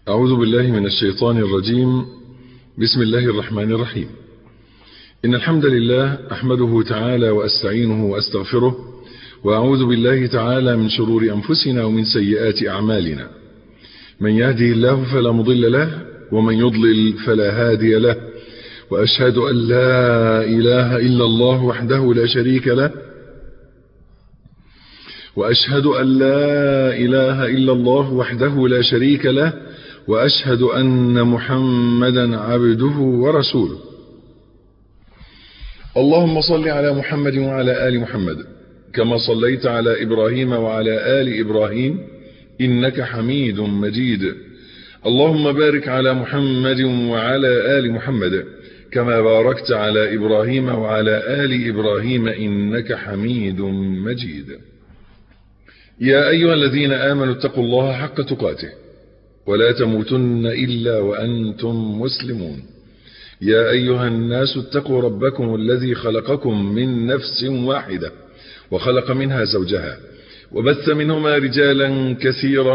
أعوذ بالله من الشيطان الرجيم بسم الله الرحمن الرحيم إن الحمد لله أحمده تعالى وأستعينه وأستغفره وأعوذ بالله تعالى من شرور أنفسنا ومن سيئات أعمالنا من يهده الله فلا مضل له ومن يضلل فلا هادي له وأشهد أن لا إله إلا الله وحده لا شريك له وأشهد أن لا إله إلا الله وحده لا شريك له وأشهد أن محمدا عبده ورسوله اللهم صل على محمد وعلى آل محمد كما صليت على إبراهيم وعلى آل إبراهيم إنك حميد مجيد اللهم بارك على محمد وعلى آل محمد كما باركت على إبراهيم وعلى آل إبراهيم إنك حميد مجيد يا أيها الذين آمنوا اتقوا الله حق تقاته ولا تموتن إلا وأنتم مسلمون يا أيها الناس اتقوا ربكم الذي خلقكم من نفس واحدة وخلق منها زوجها وبث منهما رجالا كثيرا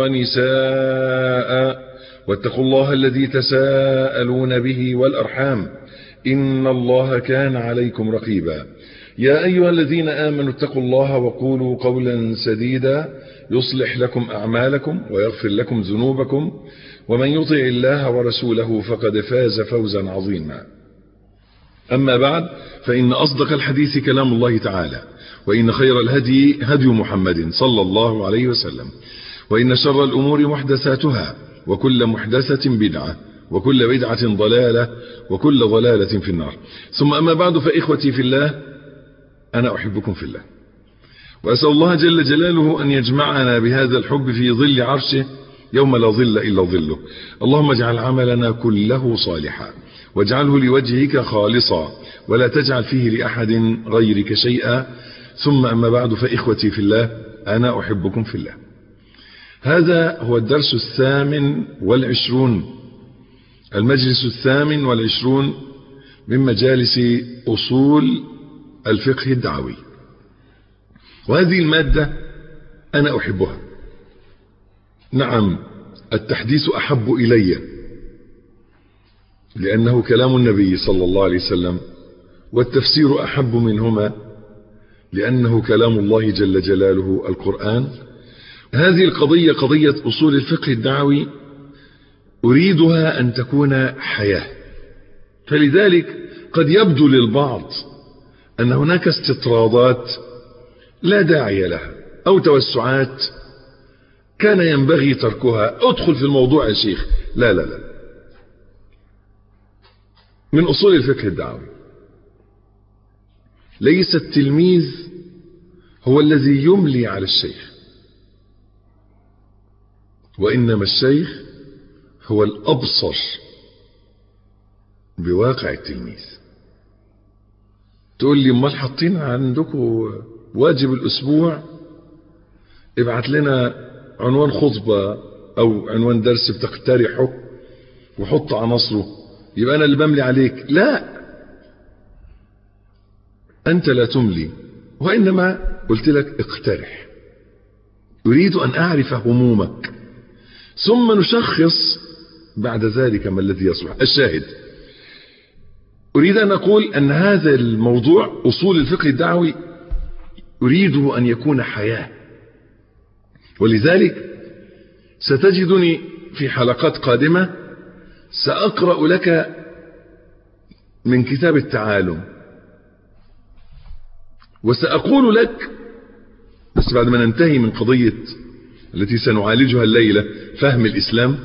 ونساء واتقوا الله الذي تساءلون به والأرحام إن الله كان عليكم رقيبا يا أيها الذين آمنوا اتقوا الله وقولوا قولا سديدا يصلح لكم أعمالكم ويغفر لكم ذنوبكم ومن يطع الله ورسوله فقد فاز فوزا عظيما أما بعد فإن أصدق الحديث كلام الله تعالى وإن خير الهدي هدي محمد صلى الله عليه وسلم وإن شر الأمور محدثاتها وكل محدثة بدعة وكل بدعة ضلالة وكل ضلالة في النار ثم أما بعد فإخوتي في الله أنا أحبكم في الله وأسأل الله جل جلاله أن يجمعنا بهذا الحب في ظل عرشه يوم لا ظل إلا ظله اللهم اجعل عملنا كله صالحا واجعله لوجهك خالصا ولا تجعل فيه لأحد غيرك شيئا ثم أما بعد فإخوتي في الله أنا أحبكم في الله هذا هو الدرس الثامن والعشرون المجلس الثامن والعشرون من مجالس أصول الفقه الدعوي وهذه المادة أنا أحبها نعم التحديث أحب إلي لأنه كلام النبي صلى الله عليه وسلم والتفسير أحب منهما لأنه كلام الله جل جلاله القرآن هذه القضية قضية أصول الفقه الدعوي أريدها أن تكون حياة فلذلك قد يبدو للبعض أن هناك استطرادات لا داعي لها أو توسعات كان ينبغي تركها ادخل في الموضوع يا شيخ لا لا لا من أصول الفقه الدعوي ليس التلميذ هو الذي يملي على الشيخ وإنما الشيخ هو الأبصر بواقع التلميذ تقول لي امال حاطين عندكم واجب الأسبوع ابعت لنا عنوان خطبة أو عنوان درس بتقترحه وحط عناصره يبقى أنا اللي بملي عليك لا أنت لا تملي وإنما قلت لك اقترح أريد أن أعرف همومك ثم نشخص بعد ذلك ما الذي يصلح الشاهد أريد أن أقول أن هذا الموضوع أصول الفقه الدعوي أريده أن يكون حياة ولذلك ستجدني في حلقات قادمة سأقرأ لك من كتاب التعالم وسأقول لك بس بعد ما ننتهي من قضية التي سنعالجها الليلة فهم الإسلام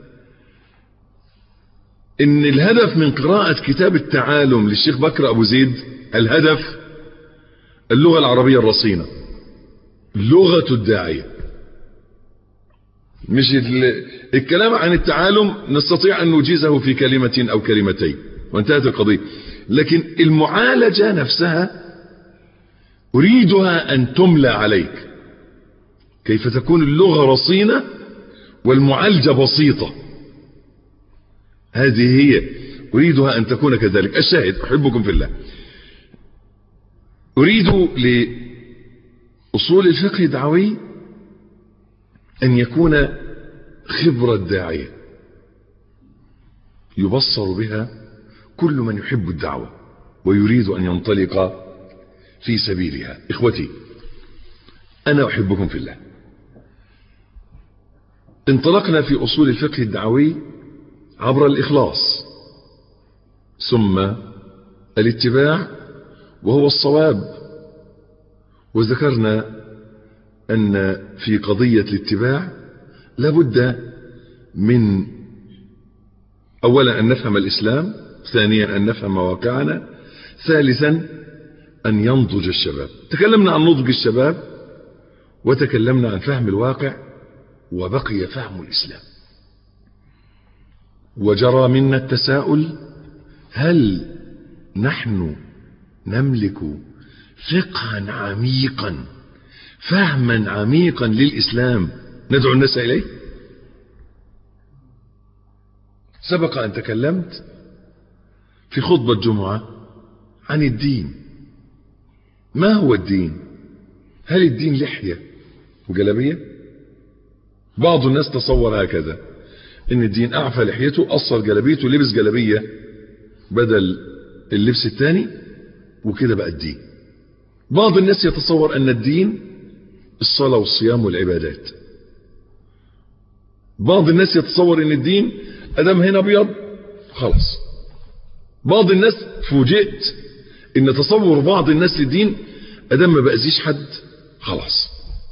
ان الهدف من قراءة كتاب التعالم للشيخ بكر ابو زيد الهدف اللغة العربية الرصينة لغة الداعية مش الكلام عن التعالم نستطيع ان نجيزه في كلمة او كلمتين وانتهت القضية لكن المعالجة نفسها اريدها ان تملى عليك كيف تكون اللغة رصينة والمعالجة بسيطة هذه هي أريدها أن تكون كذلك الشاهد أحبكم في الله أريد لأصول الفقه الدعوي أن يكون خبرة الداعية يبصر بها كل من يحب الدعوة ويريد أن ينطلق في سبيلها إخوتي أنا أحبكم في الله انطلقنا في أصول الفقه الدعوي عبر الإخلاص ثم الاتباع وهو الصواب وذكرنا أن في قضية الاتباع لابد من أولا أن نفهم الإسلام ثانيا أن نفهم واقعنا ثالثا أن ينضج الشباب تكلمنا عن نضج الشباب وتكلمنا عن فهم الواقع وبقي فهم الإسلام وجرى منا التساؤل هل نحن نملك فقها عميقا فهما عميقا للإسلام ندعو الناس إليه سبق أن تكلمت في خطبة جمعة عن الدين ما هو الدين هل الدين لحية وجلبية بعض الناس تصور هكذا ان الدين اعفى لحيته قصر جلبيته لبس جلبية بدل اللبس الثاني وكده بقى الدين بعض الناس يتصور ان الدين الصلاة والصيام والعبادات بعض الناس يتصور ان الدين ادم هنا ابيض خلاص بعض الناس فوجئت ان تصور بعض الناس للدين ادم ما بأذيش حد خلاص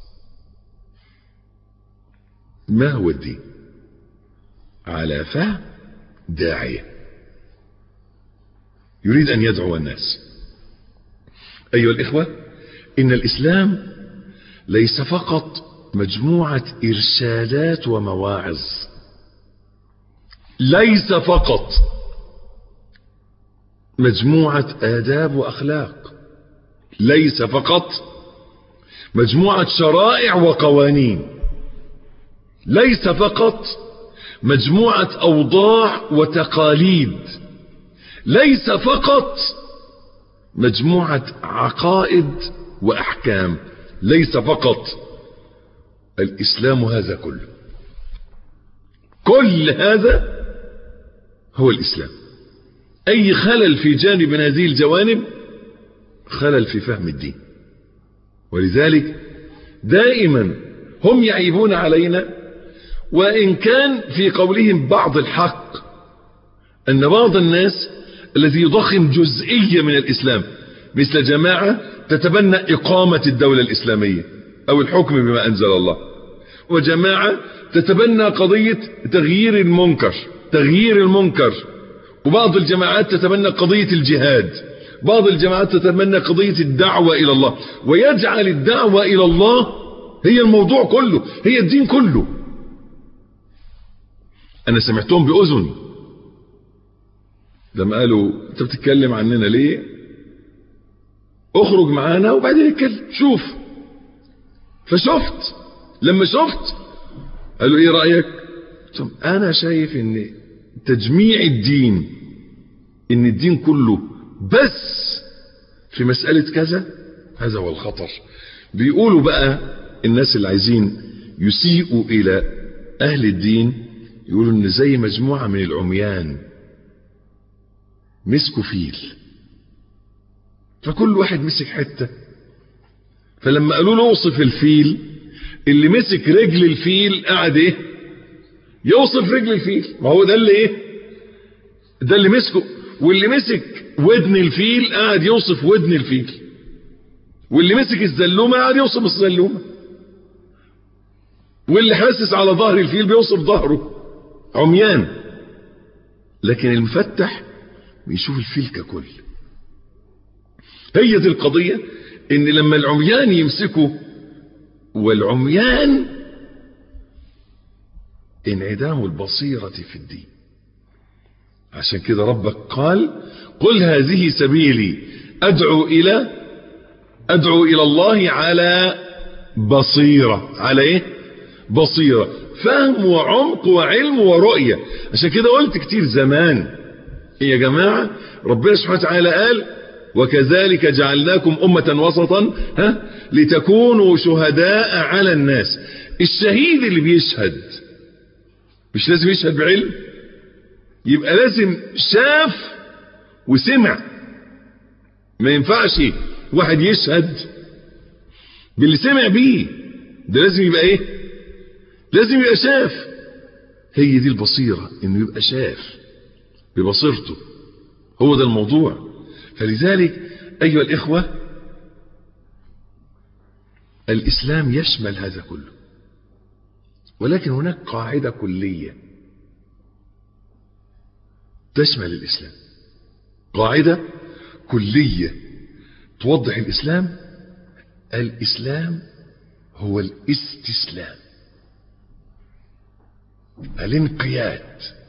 ما هو الدين على فهم داعية يريد أن يدعو الناس أيها الإخوة إن الإسلام ليس فقط مجموعة إرشادات ومواعظ ليس فقط مجموعة آداب وأخلاق ليس فقط مجموعة شرائع وقوانين ليس فقط مجموعة أوضاع وتقاليد ليس فقط مجموعة عقائد وأحكام ليس فقط الإسلام هذا كله كل هذا هو الإسلام أي خلل في جانب من هذه الجوانب خلل في فهم الدين ولذلك دائما هم يعيبون علينا وإن كان في قولهم بعض الحق أن بعض الناس الذي يضخم جزئية من الإسلام مثل جماعة تتبنى إقامة الدولة الإسلامية أو الحكم بما أنزل الله وجماعة تتبنى قضية تغيير المنكر تغيير المنكر وبعض الجماعات تتبنى قضية الجهاد بعض الجماعات تتبنى قضية الدعوة إلى الله ويجعل الدعوة إلى الله هي الموضوع كله هي الدين كله أنا سمعتهم بأذني لما قالوا أنت بتتكلم عننا ليه اخرج معانا وبعدين اتكلم شوف فشفت لما شفت قالوا ايه رأيك انا شايف ان تجميع الدين ان الدين كله بس في مسألة كذا هذا هو الخطر بيقولوا بقى الناس اللي عايزين يسيئوا الى اهل الدين يقولوا ان زي مجموعة من العميان مسكوا فيل فكل واحد مسك حتة فلما قالوا له اوصف الفيل اللي مسك رجل الفيل قعد ايه يوصف رجل الفيل ما هو ده اللي ايه ده اللي مسكه واللي مسك ودن الفيل قعد يوصف ودن الفيل واللي مسك الزلومة قعد يوصف الزلومة واللي حاسس على ظهر الفيل بيوصف ظهره عميان لكن المفتح بيشوف الفيل ككل هي دي القضية ان لما العميان يمسكوا والعميان انعدام البصيرة في الدين عشان كده ربك قال قل هذه سبيلي ادعو الى ادعو الى الله على بصيرة على ايه بصيرة فهم وعمق وعلم ورؤية عشان كده قلت كتير زمان يا جماعة ربنا سبحانه وتعالى قال وكذلك جعلناكم أمة وسطا ها لتكونوا شهداء على الناس الشهيد اللي بيشهد مش لازم يشهد بعلم يبقى لازم شاف وسمع ما ينفعش واحد يشهد باللي سمع بيه ده لازم يبقى ايه لازم يبقى شاف هي دي البصيرة انه يبقى شاف ببصيرته هو ده الموضوع فلذلك ايها الاخوة الاسلام يشمل هذا كله ولكن هناك قاعدة كلية تشمل الاسلام قاعدة كلية توضح الاسلام الاسلام هو الاستسلام الانقياد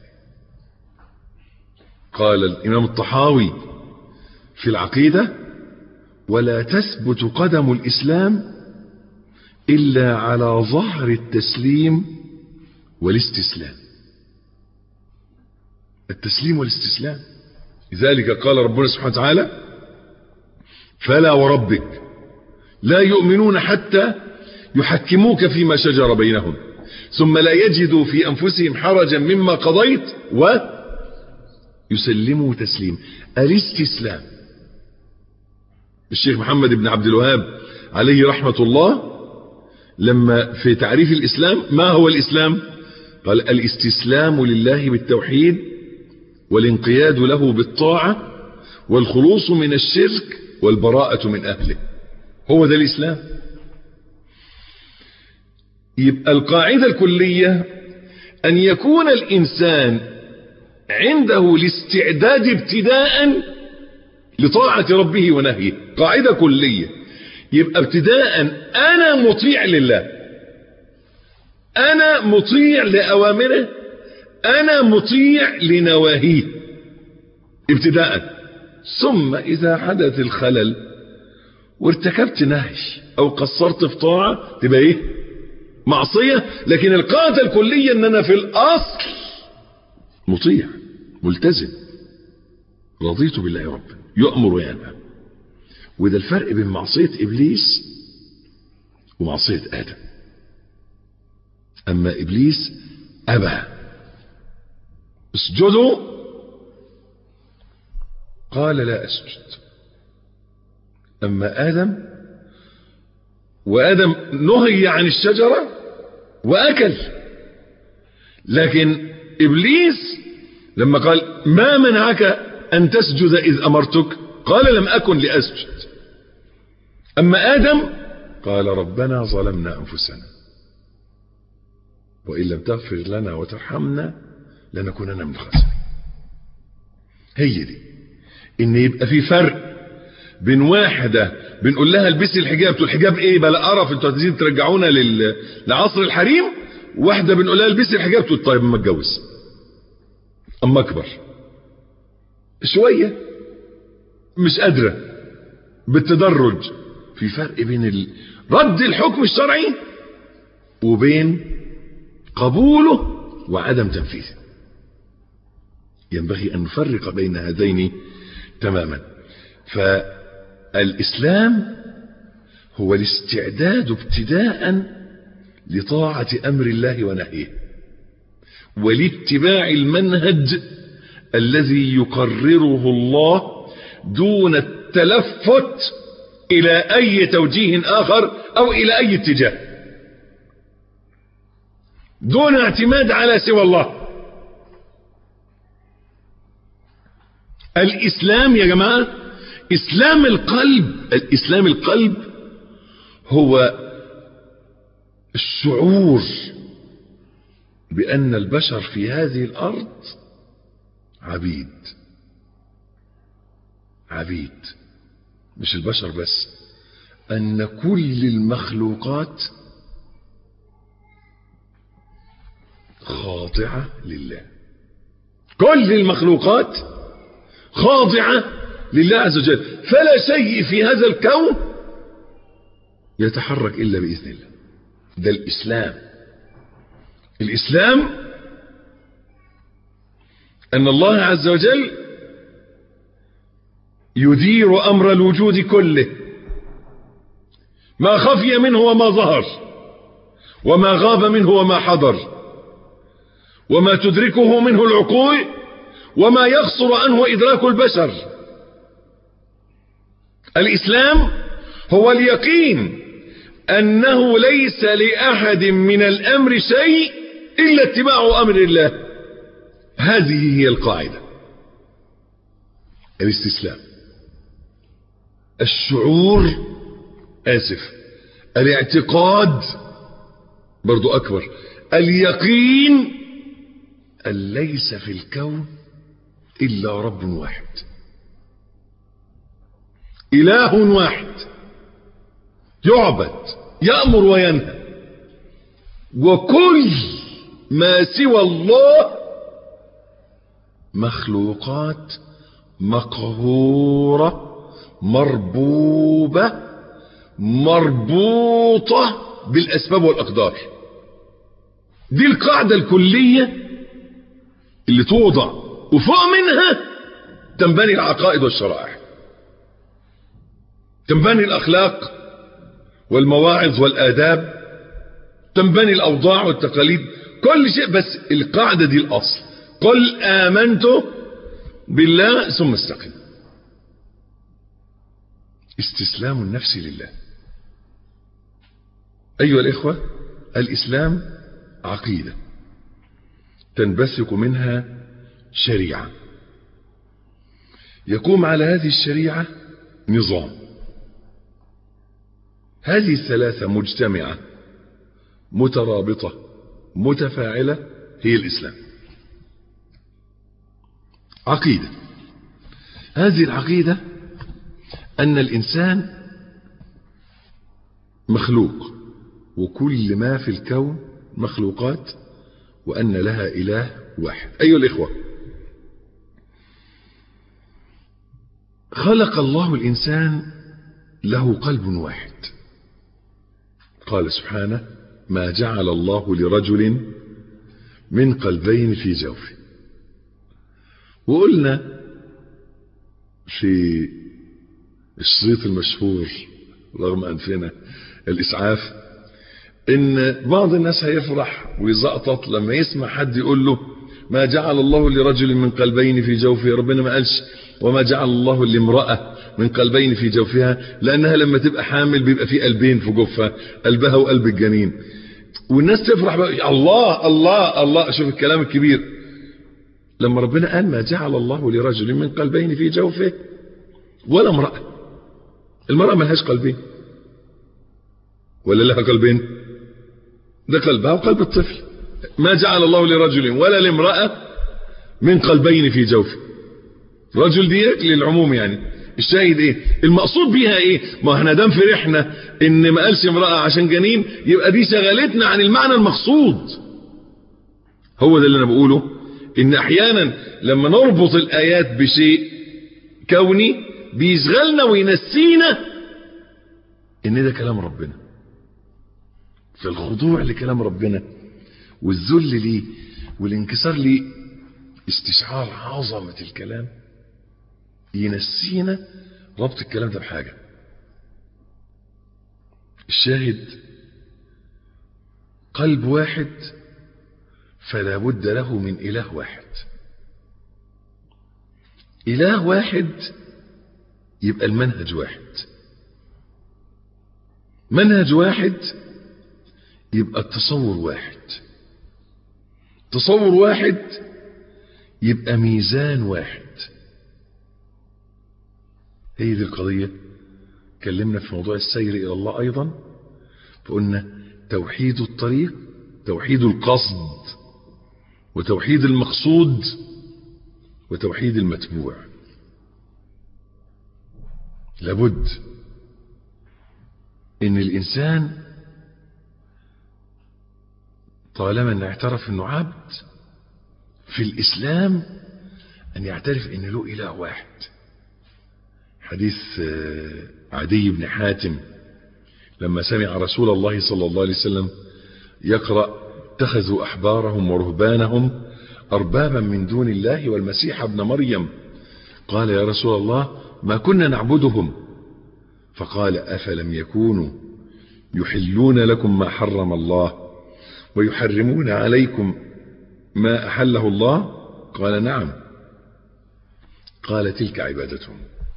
قال الامام الطحاوي في العقيدة ولا تثبت قدم الاسلام الا على ظهر التسليم والاستسلام التسليم والاستسلام لذلك قال ربنا سبحانه وتعالى فلا وربك لا يؤمنون حتى يحكموك فيما شجر بينهم ثم لا يجدوا في أنفسهم حرجا مما قضيت ويسلموا تسليم الاستسلام الشيخ محمد بن عبد الوهاب عليه رحمة الله لما في تعريف الإسلام ما هو الإسلام قال الاستسلام لله بالتوحيد والانقياد له بالطاعة والخلوص من الشرك والبراءة من أهله هو ده الإسلام يبقى القاعدة الكلية أن يكون الإنسان عنده الاستعداد ابتداء لطاعة ربه ونهيه قاعدة كلية يبقى ابتداء أنا مطيع لله أنا مطيع لأوامره أنا مطيع لنواهيه ابتداء ثم إذا حدث الخلل وارتكبت نهي أو قصرت في طاعة تبقى إيه معصية لكن القاعدة الكلية ان انا في الاصل مطيع ملتزم رضيت بالله ربا يؤمر وينهى وده الفرق بين معصية ابليس ومعصية ادم اما ابليس ابى اسجدوا قال لا اسجد اما ادم وادم نهي عن الشجرة واكل لكن ابليس لما قال ما منعك ان تسجد اذ امرتك قال لم اكن لاسجد اما ادم قال ربنا ظلمنا انفسنا وان لم تغفر لنا وترحمنا لنكونن من الخاسرين هي دي ان يبقى في فرق بين واحدة بنقول لها البسي الحجاب تقول الحجاب ايه بلا قرف انتوا عايزين ترجعونا لل... لعصر الحريم واحدة بنقول لها البسي الحجاب تقول طيب ما اتجوز اما اكبر شوية مش قادرة بالتدرج في فرق بين ال... رد الحكم الشرعي وبين قبوله وعدم تنفيذه ينبغي ان نفرق بين هذين تماما فالإسلام هو الاستعداد ابتداء لطاعة أمر الله ونهيه ولاتباع المنهج الذي يقرره الله دون التلفت إلى أي توجيه آخر أو إلى أي اتجاه دون اعتماد على سوى الله الإسلام يا جماعة إسلام القلب الإسلام القلب هو الشعور بأن البشر في هذه الأرض عبيد عبيد مش البشر بس أن كل المخلوقات خاضعة لله كل المخلوقات خاضعة لله عز وجل فلا شيء في هذا الكون يتحرك إلا بإذن الله ده الإسلام الإسلام أن الله عز وجل يدير أمر الوجود كله ما خفي منه وما ظهر وما غاب منه وما حضر وما تدركه منه العقول وما يقصر عنه إدراك البشر الإسلام هو اليقين أنه ليس لأحد من الأمر شيء إلا اتباع أمر الله هذه هي القاعدة الاستسلام الشعور آسف الاعتقاد برضو أكبر اليقين أن ليس في الكون إلا رب واحد إله واحد يعبد يأمر وينهى وكل ما سوى الله مخلوقات مقهورة مربوبة مربوطة بالأسباب والأقدار دي القاعدة الكلية اللي توضع وفوق منها تنبني العقائد والشرائع تنبني الأخلاق والمواعظ والآداب تنبني الأوضاع والتقاليد كل شيء بس القاعدة دي الأصل قل آمنت بالله ثم استقم استسلام النفس لله أيها الإخوة الإسلام عقيدة تنبثق منها شريعة يقوم على هذه الشريعة نظام هذه الثلاثة مجتمعة مترابطة متفاعلة هي الإسلام عقيدة هذه العقيدة أن الإنسان مخلوق وكل ما في الكون مخلوقات وأن لها إله واحد أيها الإخوة خلق الله الإنسان له قلب واحد قال سبحانه ما جعل الله لرجل من قلبين في جوفه وقلنا في الشريط المشهور رغم أنفنا الإسعاف إن بعض الناس هيفرح ويزقطط لما يسمع حد يقول له ما جعل الله لرجل من قلبين في جوفه ربنا ما قالش وما جعل الله لامرأة من قلبين في جوفها لأنها لما تبقى حامل بيبقى في قلبين في جوفها قلبها وقلب الجنين والناس تفرح بقى الله الله الله شوف الكلام الكبير لما ربنا قال ما جعل الله لرجل من قلبين في جوفه ولا امرأة المرأة ملهاش قلبين ولا لها قلبين ده قلبها وقلب الطفل ما جعل الله لرجل ولا لامرأة من قلبين في جوفه رجل ديت للعموم يعني الشاهد ايه المقصود بيها ايه ما احنا دام فرحنا ان ما قالش امرأة عشان جنين يبقى دي شغلتنا عن المعنى المقصود هو ده اللي انا بقوله ان احيانا لما نربط الايات بشيء كوني بيشغلنا وينسينا ان ده كلام ربنا فالخضوع لكلام ربنا والذل ليه والانكسار ليه استشعار عظمة الكلام ينسينا ربط الكلام ده بحاجة الشاهد قلب واحد فلا بد له من إله واحد إله واحد يبقى المنهج واحد منهج واحد يبقى التصور واحد تصور واحد يبقى ميزان واحد هي دي القضية كلمنا في موضوع السير إلى الله أيضا فقلنا توحيد الطريق توحيد القصد وتوحيد المقصود وتوحيد المتبوع لابد ان الانسان طالما ان اعترف انه عبد في الاسلام ان يعترف ان له اله واحد حديث عدي بن حاتم لما سمع رسول الله صلى الله عليه وسلم يقرأ اتخذوا أحبارهم ورهبانهم أربابا من دون الله والمسيح ابن مريم قال يا رسول الله ما كنا نعبدهم فقال أفلم يكونوا يحلون لكم ما حرم الله ويحرمون عليكم ما أحله الله قال نعم قال تلك عبادتهم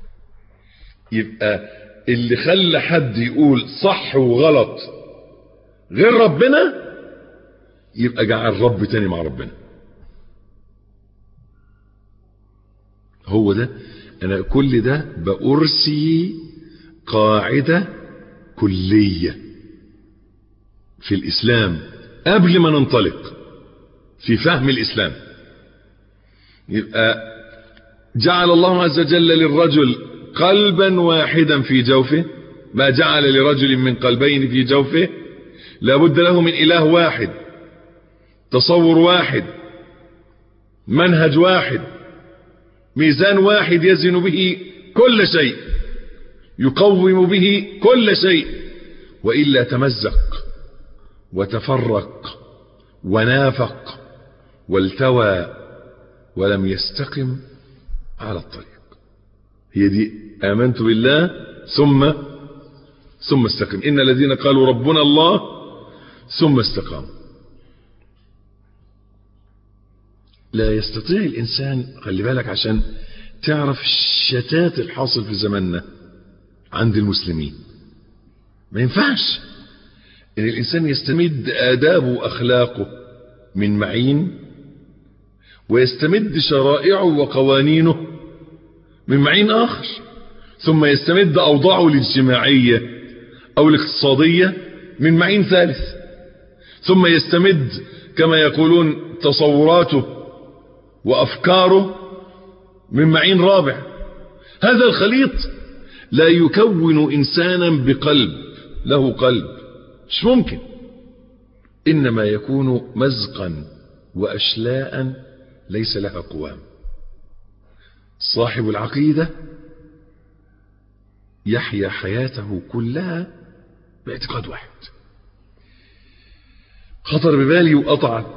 يبقى اللي خلى حد يقول صح وغلط غير ربنا يبقى جعل رب تاني مع ربنا هو ده انا كل ده بأرسي قاعدة كلية في الاسلام قبل ما ننطلق في فهم الاسلام يبقى جعل الله عز وجل للرجل قلبا واحدا في جوفه ما جعل لرجل من قلبين في جوفه لابد له من اله واحد تصور واحد منهج واحد ميزان واحد يزن به كل شيء يقوم به كل شيء وإلا تمزق وتفرق ونافق والتوى ولم يستقم على الطريق هي دي آمنت بالله ثم ثم استقم إن الذين قالوا ربنا الله ثم استقاموا لا يستطيع الإنسان خلي بالك عشان تعرف الشتات الحاصل في زماننا عند المسلمين ما ينفعش ان الانسان يستمد ادابه واخلاقه من معين ويستمد شرائعه وقوانينه من معين اخر ثم يستمد اوضاعه الاجتماعيه او الاقتصاديه من معين ثالث ثم يستمد كما يقولون تصوراته وافكاره من معين رابع هذا الخليط لا يكون انسانا بقلب له قلب مش ممكن انما يكون مزقا واشلاء ليس لها قوام صاحب العقيده يحيا حياته كلها باعتقاد واحد خطر ببالي وقطع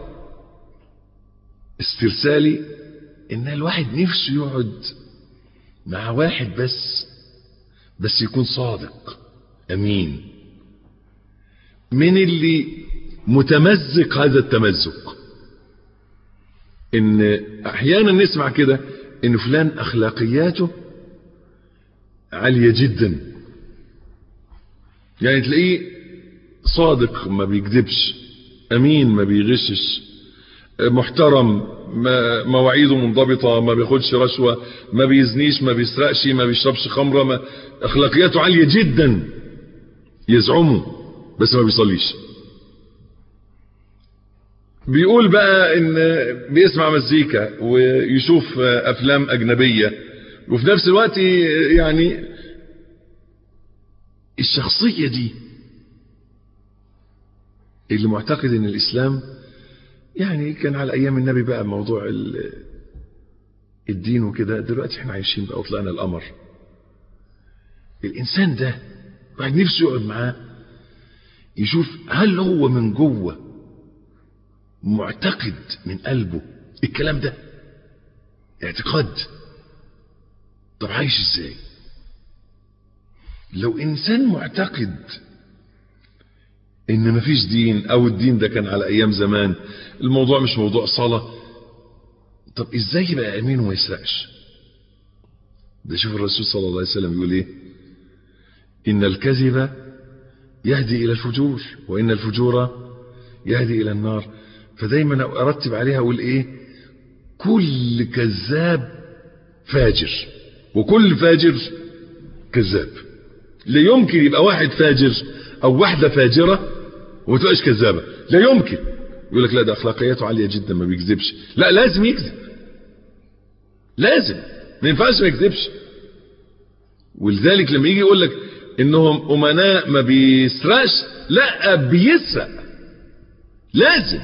استرسالي ان الواحد نفسه يقعد مع واحد بس بس يكون صادق امين من اللي متمزق هذا التمزق ان احيانا نسمع كده ان فلان اخلاقياته عالية جدا يعني تلاقيه صادق ما بيكذبش امين ما بيغشش محترم ما مواعيده منضبطة ما بياخدش رشوة ما بيزنيش ما بيسرقش ما بيشربش خمرة ما اخلاقياته عالية جدا يزعمه بس ما بيصليش بيقول بقى ان بيسمع مزيكا ويشوف افلام اجنبية وفي نفس الوقت يعني الشخصية دي اللي معتقد ان الاسلام يعني كان على ايام النبي بقى موضوع الدين وكده دلوقتي احنا عايشين بقى وطلعنا القمر الانسان ده واحد نفسه يقعد معاه يشوف هل هو من جوه معتقد من قلبه الكلام ده اعتقاد طب عايش ازاي لو انسان معتقد ان مفيش دين او الدين ده كان على ايام زمان الموضوع مش موضوع صلاة طب ازاي يبقى امين وما يسرقش ده شوف الرسول صلى الله عليه وسلم يقول ايه ان الكذب يهدي الى الفجور وان الفجور يهدي الى النار فدايما ارتب عليها اقول ايه كل كذاب فاجر وكل فاجر كذاب لا يمكن يبقى واحد فاجر او واحدة فاجرة وما تبقاش كذابة لا يمكن يقول لك لا ده اخلاقياته عالية جدا ما بيكذبش لا لازم يكذب لازم ما ينفعش ما يكذبش ولذلك لما يجي يقول لك انهم امناء ما بيسرقش لا بيسرق لازم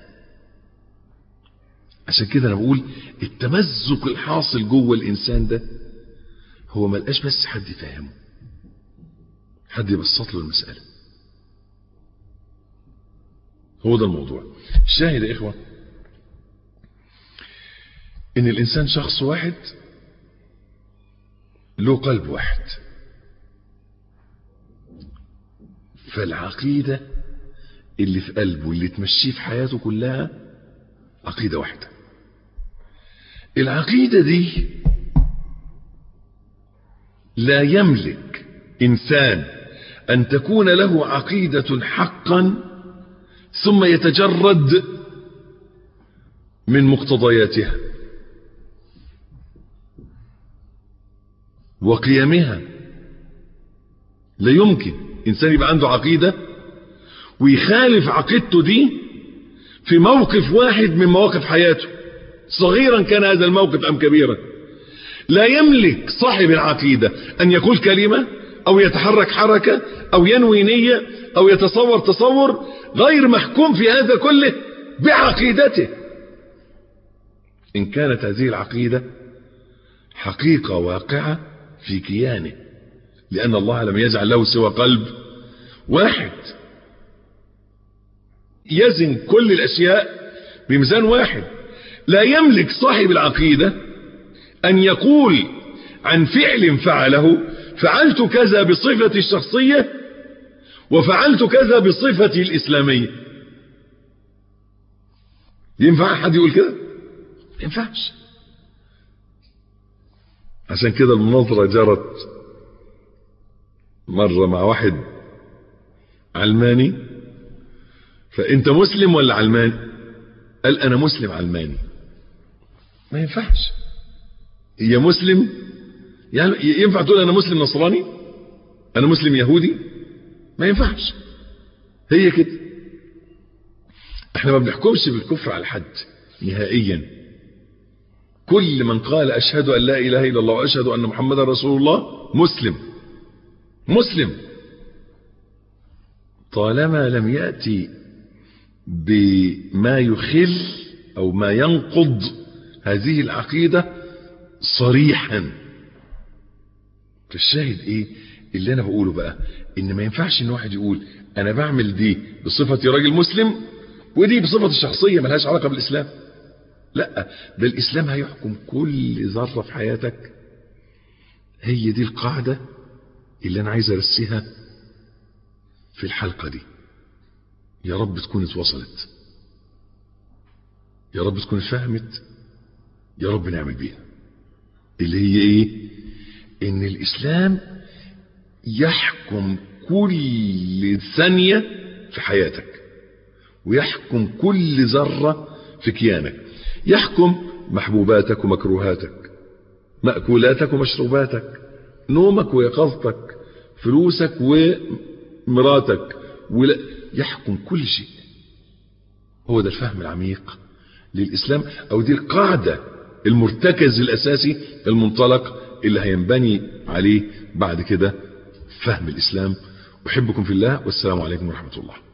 عشان كده انا بقول التمزق الحاصل جوه الانسان ده هو ما لقاش بس حد يفهمه حد يبسط له المسألة هو ده الموضوع الشاهد يا إخوة إن الإنسان شخص واحد له قلب واحد فالعقيدة اللي في قلبه اللي تمشيه في حياته كلها عقيدة واحدة العقيدة دي لا يملك إنسان أن تكون له عقيدة حقا ثم يتجرد من مقتضياتها وقيمها لا يمكن إنسان يبقى عنده عقيدة ويخالف عقيدته دي في موقف واحد من مواقف حياته صغيرا كان هذا الموقف أم كبيرا لا يملك صاحب العقيدة أن يقول كلمة أو يتحرك حركة أو ينوي نية أو يتصور تصور غير محكوم في هذا كله بعقيدته إن كانت هذه العقيدة حقيقة واقعة في كيانه لأن الله لم يجعل له سوى قلب واحد يزن كل الأشياء بميزان واحد لا يملك صاحب العقيدة أن يقول عن فعل فعله فعلت كذا بصفتي الشخصية وفعلت كذا بصفتي الإسلامية ينفع حد يقول كده ينفعش عشان كده المناظرة جرت مرة مع واحد علماني فانت مسلم ولا علماني قال انا مسلم علماني ما ينفعش هي مسلم يعني ينفع تقول انا مسلم نصراني انا مسلم يهودي ما ينفعش هي كده احنا ما بنحكمش بالكفر على حد نهائيا كل من قال اشهد ان لا اله الا الله واشهد ان محمدا رسول الله مسلم مسلم طالما لم ياتي بما يخل او ما ينقض هذه العقيده صريحا فالشاهد ايه اللي انا بقوله بقى ان ما ينفعش ان واحد يقول انا بعمل دي بصفتي راجل مسلم ودي بصفتي الشخصيه ملهاش علاقه بالاسلام لا ده الاسلام هيحكم كل ذره في حياتك هي دي القاعده اللي انا عايز ارسيها في الحلقه دي يا رب تكون اتوصلت يا رب تكون فهمت يا رب نعمل بيها اللي هي ايه ان الاسلام يحكم كل ثانية في حياتك ويحكم كل ذرة في كيانك يحكم محبوباتك ومكروهاتك مأكولاتك ومشروباتك نومك ويقظتك فلوسك ومراتك ولا يحكم كل شيء هو ده الفهم العميق للإسلام أو دي القاعدة المرتكز الأساسي المنطلق اللي هينبني عليه بعد كده فهم الإسلام أحبكم في الله والسلام عليكم ورحمة الله